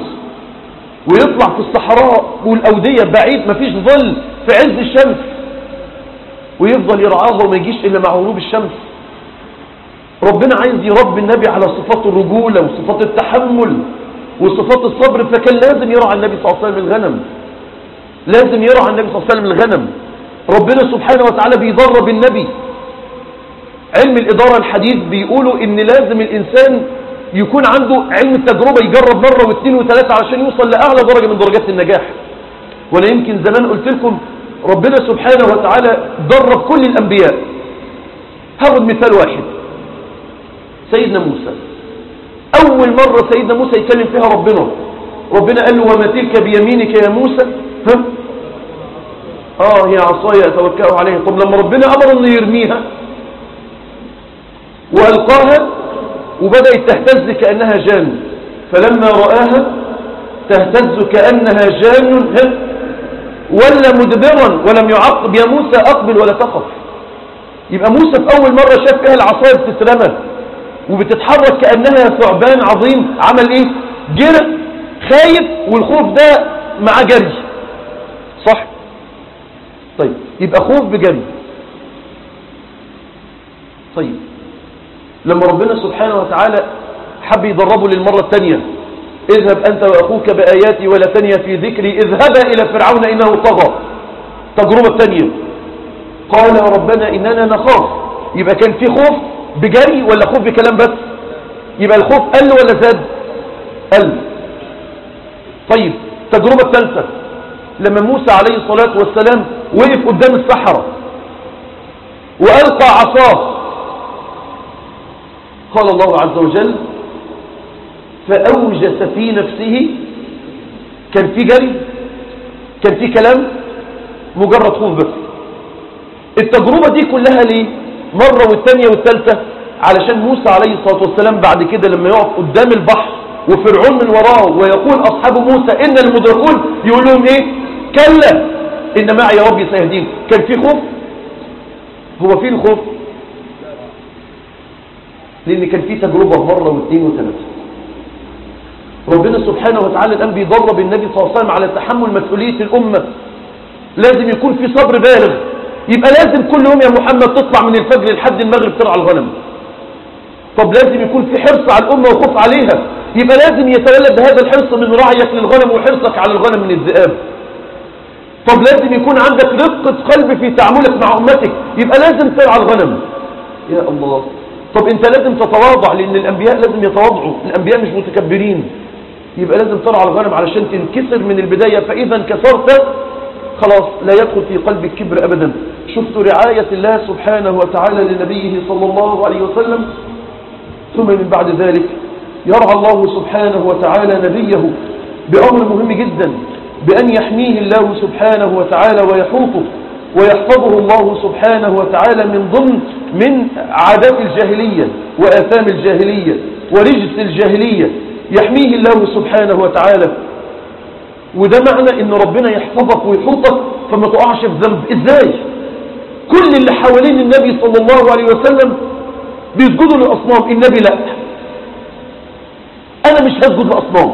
[SPEAKER 1] ويطلع في الصحراء والأودية بعيد مفيش ظل في عز الشمس ويفضل يرعاها وما يجيش إلا مع غروب الشمس ربنا عايز يربي النبي على صفات الرجولة وصفات التحمل وصفات الصبر فكان لازم يرعى النبي صلى الله عليه وسلم الغنم لازم يرعى النبي صلى الله عليه وسلم الغنم ربنا سبحانه وتعالى بيدرب النبي علم الإدارة الحديث بيقولوا ان لازم الإنسان يكون عنده علم التجربة يجرب مرة واثنين وثلاثة عشان يوصل لأعلى درجة من درجات النجاح وانا يمكن زمان قلت لكم ربنا سبحانه وتعالى درب كل الأنبياء هاخد مثال واحد سيدنا موسى أول مرة سيدنا موسى يكلم فيها ربنا ربنا قال له وما تلك بيمينك يا موسى ها اه هي عصايا اتوكأ عليها طب لما ربنا امر انه يرميها والقاها وبدأت تهتز كأنها جان فلما رآها تهتز كأنها جان ها ولا مدبرا ولم يعقب يا موسى اقبل ولا تخف يبقى موسى في اول مرة شاف فيها العصاية بتترمى وبتتحرك كأنها ثعبان عظيم عمل ايه جرى خايف والخوف ده مع جري صح طيب يبقى خوف بجري طيب لما ربنا سبحانه وتعالى حب يدربه للمرة الثانية اذهب أنت وأخوك بآياتي ولا تنيا في ذكري اذهبا إلى فرعون إنه طغى تجربة الثانية قال يا ربنا إننا نخاف يبقى كان في خوف بجري ولا خوف بكلام بس يبقى الخوف قل ولا زاد قل طيب التجربة الثالثة لما موسى عليه الصلاة والسلام وقف قدام الصحراء وألقى عصاه قال الله عز وجل فأوجس في نفسه كان في جري كان في كلام مجرد خوف بس التجربة دي كلها ليه مرة والتانية والتالتة علشان موسى عليه الصلاة والسلام بعد كده لما يقف قدام البحر وفرعون من وراه ويقول أصحاب موسى إن المدركون يقول لهم إيه كلا إن معي ربي سيهدين كان في خوف هو في الخوف لأن كان في تجربة مرة واثنين وثلاثة ربنا سبحانه وتعالى الآن بيدرب النبي صلى الله عليه وسلم على تحمل مسؤولية الأمة لازم يكون في صبر بالغ يبقى لازم كل يوم يا محمد تطلع من الفجر لحد المغرب ترعى الغنم طب لازم يكون في حرص على الأمة وخوف عليها يبقى لازم يتولد هذا الحرص من رعيك للغنم وحرصك على الغنم من الذئاب طب لازم يكون عندك رقة قلب في تعاملك مع أمتك يبقى لازم ترعى الغنم يا الله طب انت لازم تتواضع لان الانبياء لازم يتواضعوا الانبياء مش متكبرين يبقى لازم ترعى الغنم علشان تنكسر من البداية فاذا انكسرت خلاص لا يدخل في قلب الكبر ابدا شفت رعاية الله سبحانه وتعالى لنبيه صلى الله عليه وسلم ثم من بعد ذلك يرعى الله سبحانه وتعالى نبيه بأمر مهم جدا بأن يحميه الله سبحانه وتعالى ويحوطه ويحفظه الله سبحانه وتعالى من ضمن من عادات الجاهلية وآثام الجاهلية ورجس الجاهلية يحميه الله سبحانه وتعالى وده معنى ان ربنا يحفظك ويحطك فما تقعش في ذنب ازاي كل اللي حوالين النبي صلى الله عليه وسلم بيسجدوا للأصنام النبي لا انا مش هسجد لأصنام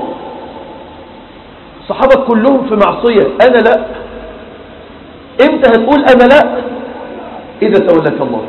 [SPEAKER 1] صحابك كلهم في معصية انا لا امتى هتقول انا لا اذا تولك الله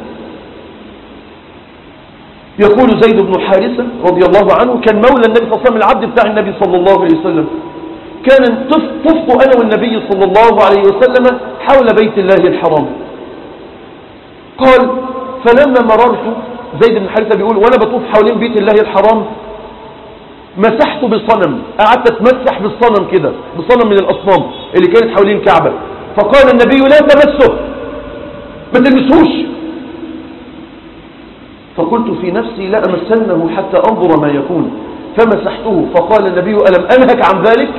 [SPEAKER 1] يقول زيد بن حارثة رضي الله عنه كان مولى النبي صلى الله عليه وسلم العبد بتاع النبي صلى الله عليه وسلم كان طفت أنا والنبي صلى الله عليه وسلم حول بيت الله الحرام قال فلما مررت زيد بن حارثة بيقول وانا بطوف حوالين بيت الله الحرام مسحت بصنم قعدت اتمسح بالصنم كده بصنم من الأصنام اللي كانت حوالين الكعبة فقال النبي لا تمسه ما تلمسهوش فقلت في نفسي لا أمسنه حتى أنظر ما يكون فمسحته فقال النبي ألم أنهك عن ذلك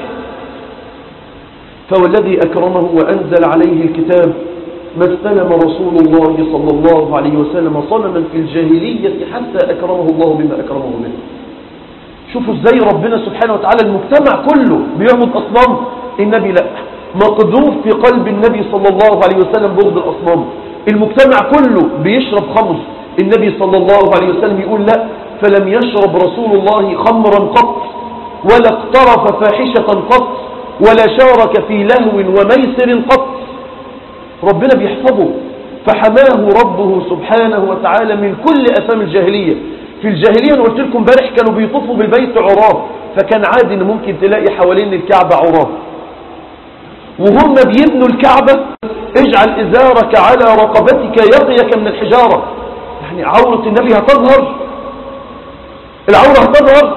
[SPEAKER 1] فوالذي أكرمه وأنزل عليه الكتاب ما استلم رسول الله صلى الله عليه وسلم صنما في الجاهلية حتى أكرمه الله بما أكرمه به شوفوا ازاي ربنا سبحانه وتعالى المجتمع كله بيعبد أصنام النبي لا مقذوف في قلب النبي صلى الله عليه وسلم بغض الأصنام المجتمع كله بيشرب خمر النبي صلى الله عليه وسلم يقول لا فلم يشرب رسول الله خمرا قط ولا اقترف فاحشة قط ولا شارك في لهو وميسر قط ربنا بيحفظه فحماه ربه سبحانه وتعالى من كل أثام الجاهلية في الجاهلية أنا قلت لكم امبارح كانوا بيطوفوا بالبيت عراه فكان عادي ان ممكن تلاقي حوالين الكعبة عراه وهم بيبنوا الكعبة اجعل ازارك على رقبتك يقيك من الحجارة يعني عورة النبي هتظهر العورة هتظهر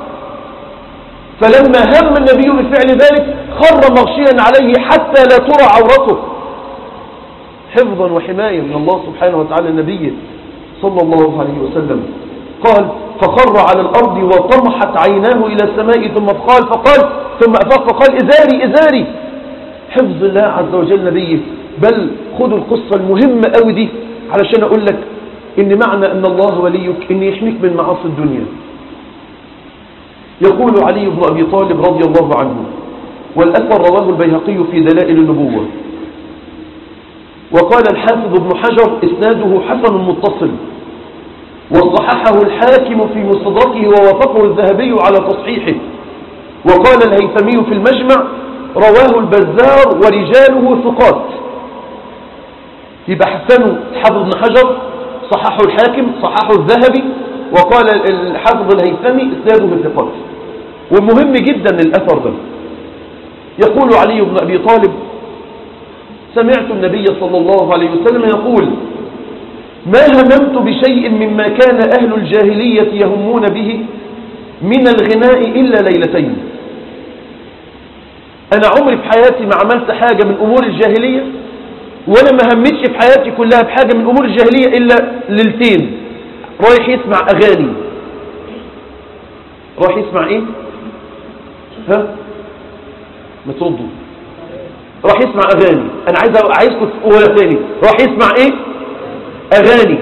[SPEAKER 1] فلما هم النبي بفعل ذلك خر مغشيا عليه حتى لا ترى عورته حفظا وحماية من الله سبحانه وتعالى نبيه صلى الله عليه وسلم قال فخر على الأرض وطمحت عيناه إلى السماء ثم قال فقال ثم أفاق فقال إزاري إزاري حفظ الله عز وجل نبيه بل خذوا القصة المهمة قوي دي علشان أقول لك إن معنى أن الله وليك إن يحميك من معاصي الدنيا يقول علي بن أبي طالب رضي الله عنه والأثر رواه البيهقي في دلائل النبوة وقال الحافظ ابن حجر إسناده حسن متصل وصححه الحاكم في مصدركه ووافقه الذهبي على تصحيحه وقال الهيثمي في المجمع رواه البزار ورجاله ثقات يبقى حسنه حافظ ابن حجر صححه الحاكم صححه الذهبي وقال الحافظ الهيثمي اسناده ثقات ومهم جدا الأثر ده يقول علي بن أبي طالب سمعت النبي صلى الله عليه وسلم يقول ما هممت بشيء مما كان أهل الجاهلية يهمون به من الغناء إلا ليلتين أنا عمري في حياتي ما عملت حاجة من أمور الجاهلية وأنا ما همتش في حياتي كلها بحاجة من أمور الجاهلية إلا ليلتين رايح يسمع أغاني رايح يسمع إيه ها ما تردوا راح يسمع أغاني أنا عايز عايزكم تقولها تاني راح يسمع إيه أغاني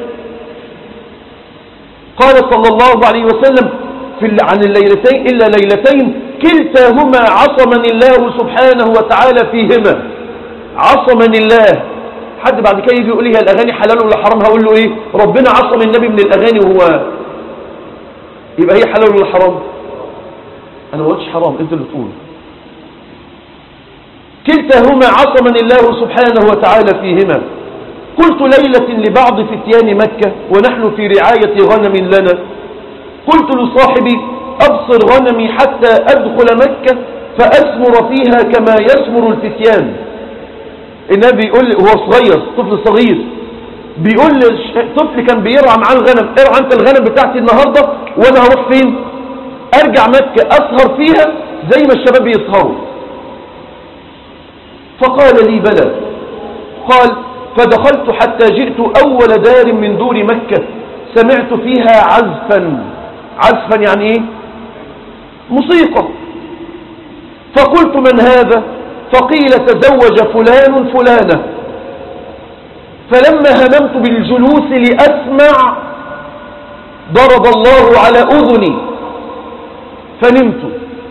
[SPEAKER 1] قال صلى الله عليه وسلم في عن الليلتين إلا ليلتين كلتاهما عصمني الله سبحانه وتعالى فيهما عصمني الله حد بعد كده يجي يقول لي هي الأغاني حلال ولا حرام هقول له إيه ربنا عصم النبي من الأغاني وهو يبقى هي حلال ولا حرام أنا ما قلتش حرام أنت اللي تقول كلتاهما عصمني الله سبحانه وتعالى فيهما قلت ليلة لبعض فتيان مكة ونحن في رعاية غنم لنا قلت لصاحبي أبصر غنمي حتى أدخل مكة فأسمر فيها كما يسمر الفتيان النبي يقول لي هو صغير طفل صغير بيقول لي طفل كان بيرعى معاه الغنم ارعى انت الغنم بتاعتي النهاردة وانا هروح فين ارجع مكة اسهر فيها زي ما الشباب يسهروا فقال لي بلى قال فدخلت حتى جئت أول دار من دور مكة سمعت فيها عزفا عزفا يعني ايه موسيقى فقلت من هذا فقيل تزوج فلان فلانة فلما هممت بالجلوس لأسمع ضرب الله على أذني فنمت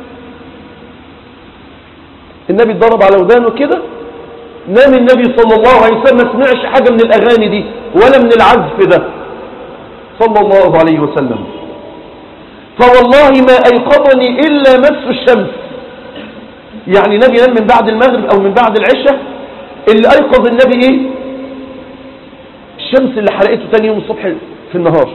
[SPEAKER 1] النبي ضرب على ودانه كده نام النبي صلى الله عليه وسلم ما سمعش حاجة من الأغاني دي ولا من العزف ده صلى الله عليه وسلم فوالله ما أيقظني إلا مس الشمس يعني النبي نام من بعد المغرب أو من بعد العشاء اللي أيقظ النبي إيه الشمس اللي حرقته تاني يوم الصبح في النهار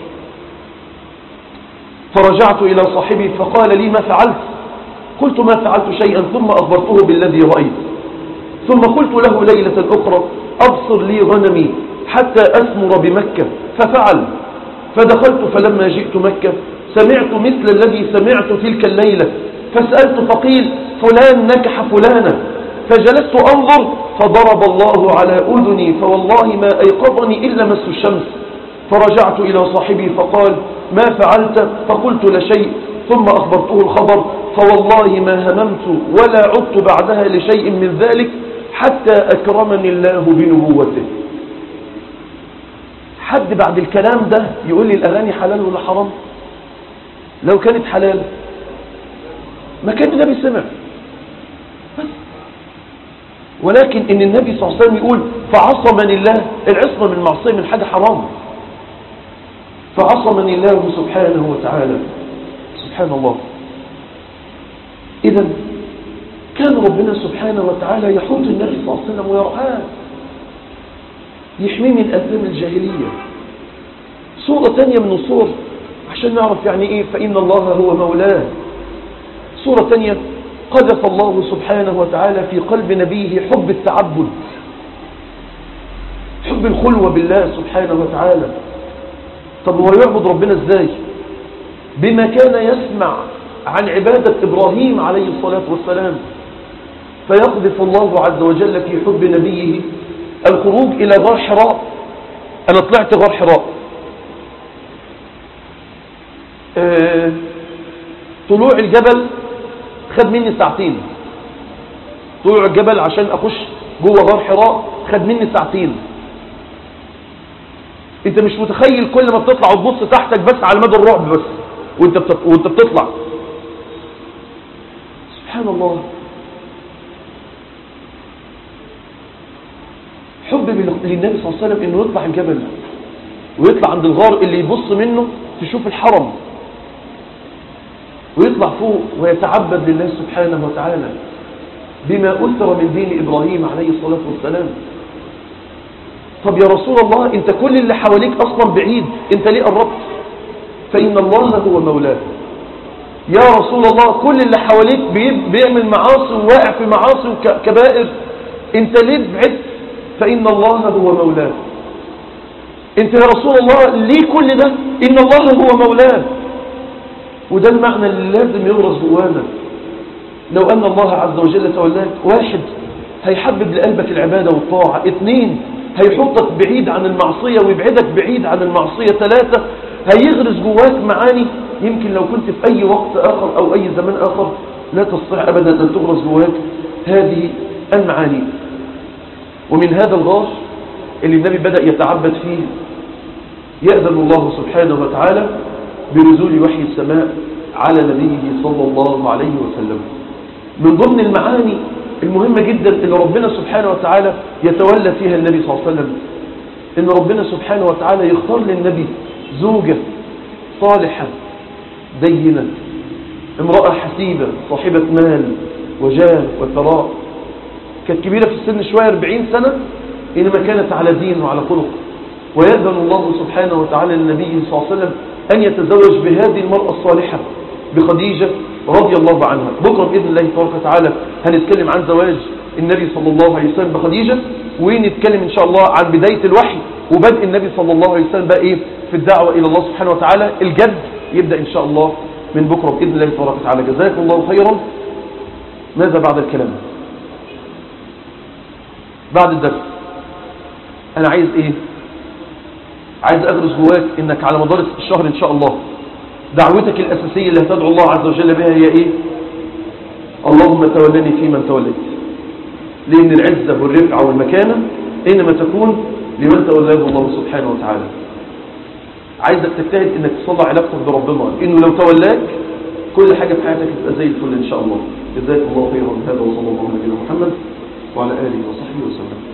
[SPEAKER 1] فرجعت إلى صاحبي فقال لي ما فعلت قلت ما فعلت شيئا ثم أخبرته بالذي رأيت ثم قلت له ليلة أخرى أبصر لي غنمي حتى أسمر بمكة ففعل فدخلت فلما جئت مكة سمعت مثل الذي سمعت تلك الليلة فسألت فقيل فلان نكح فلانا فجلست أنظر فضرب الله على أذني فوالله ما أيقظني إلا مس الشمس فرجعت إلى صاحبي فقال ما فعلت فقلت لشيء ثم أخبرته الخبر فوالله ما هممت ولا عدت بعدها لشيء من ذلك حتى أكرمني الله بنبوته حد بعد الكلام ده يقول لي الأغاني حلال ولا حرام لو كانت حلال ما كان النبي سمع بس ولكن ان النبي صلى الله عليه وسلم يقول فعصمني الله العصمة من المعصية من حاجة حرام فعصمني الله سبحانه وتعالى سبحان الله إذا كان ربنا سبحانه وتعالى يحوط النبي صلى الله عليه وسلم ويرعاه يحميه من أثام الجاهلية صورة تانية من الصور عشان نعرف يعني إيه فإن الله هو مولاه صورة تانية قذف الله سبحانه وتعالى في قلب نبيه حب التعبد حب الخلوة بالله سبحانه وتعالى طب هو يعبد ربنا ازاي بما كان يسمع عن عبادة إبراهيم عليه الصلاة والسلام فيقذف الله عز وجل في حب نبيه الخروج إلى غار حراء أنا طلعت غار حراء أه طلوع الجبل خد مني ساعتين طلوع الجبل عشان أخش جوه غار حراء خد مني ساعتين انت مش متخيل كل ما بتطلع وتبص تحتك بس على مدى الرعب بس وانت وانت بتطلع سبحان الله حب للنبي صلى الله عليه وسلم انه يطلع الجبل ويطلع عند الغار اللي يبص منه تشوف الحرم ويطلع فوق ويتعبد لله سبحانه وتعالى بما أثر من دين إبراهيم عليه الصلاة والسلام طب يا رسول الله انت كل اللي حواليك أصلا بعيد انت ليه قربت فإن الله هو مولاه يا رسول الله كل اللي حواليك بيعمل معاصي وواقع في معاصي وكبائر انت ليه بعدت فإن الله هو مولاه انت يا رسول الله ليه كل ده إن الله هو مولاه وده المعنى اللي لازم يغرس جوانا لو أن الله عز وجل تولاك واحد هيحبب لقلبك العبادة والطاعة اثنين هيحطك بعيد عن المعصية ويبعدك بعيد عن المعصية ثلاثة هيغرس جواك معاني يمكن لو كنت في أي وقت آخر أو أي زمان آخر لا تستطيع أبدا أن تغرس جواك هذه المعاني ومن هذا الغار اللي النبي بدأ يتعبد فيه يأذن الله سبحانه وتعالى بنزول وحي السماء على نبيه صلى الله عليه وسلم من ضمن المعاني المهمة جدا اللي ربنا سبحانه وتعالى يتولى فيها النبي صلى الله عليه وسلم ان ربنا سبحانه وتعالى يختار للنبي زوجة صالحة دينة امرأة حسيبة صاحبة مال وجاه وثراء كانت كبيرة في السن شوية 40 سنة إنما كانت على دين وعلى خلق ويأذن الله سبحانه وتعالى للنبي صلى الله عليه وسلم أن يتزوج بهذه المرأة الصالحة بخديجة رضي الله عنها بكرة بإذن الله تبارك وتعالى هنتكلم عن زواج النبي صلى الله عليه وسلم بخديجة ونتكلم إن شاء الله عن بداية الوحي وبدء النبي صلى الله عليه وسلم بقى إيه في الدعوة إلى الله سبحانه وتعالى الجد يبدأ إن شاء الله من بكرة بإذن الله تبارك وتعالى جزاكم الله خيرا ماذا بعد الكلام بعد الدرس أنا عايز إيه عايز أغرس جواك إنك على مدار الشهر إن شاء الله دعوتك الأساسية اللي هتدعو الله عز وجل بها هي إيه اللهم تولني في من توليت لأن العزة والرفعة والمكانة إنما تكون لمن تولاه الله سبحانه وتعالى عايزك تجتهد انك تصلح علاقتك بربنا انه لو تولاك كل حاجة في حياتك تبقى زي الفل ان شاء الله جزاك الله خيرا هذا وصلى الله على نبينا محمد وعلى اله وصحبه وسلم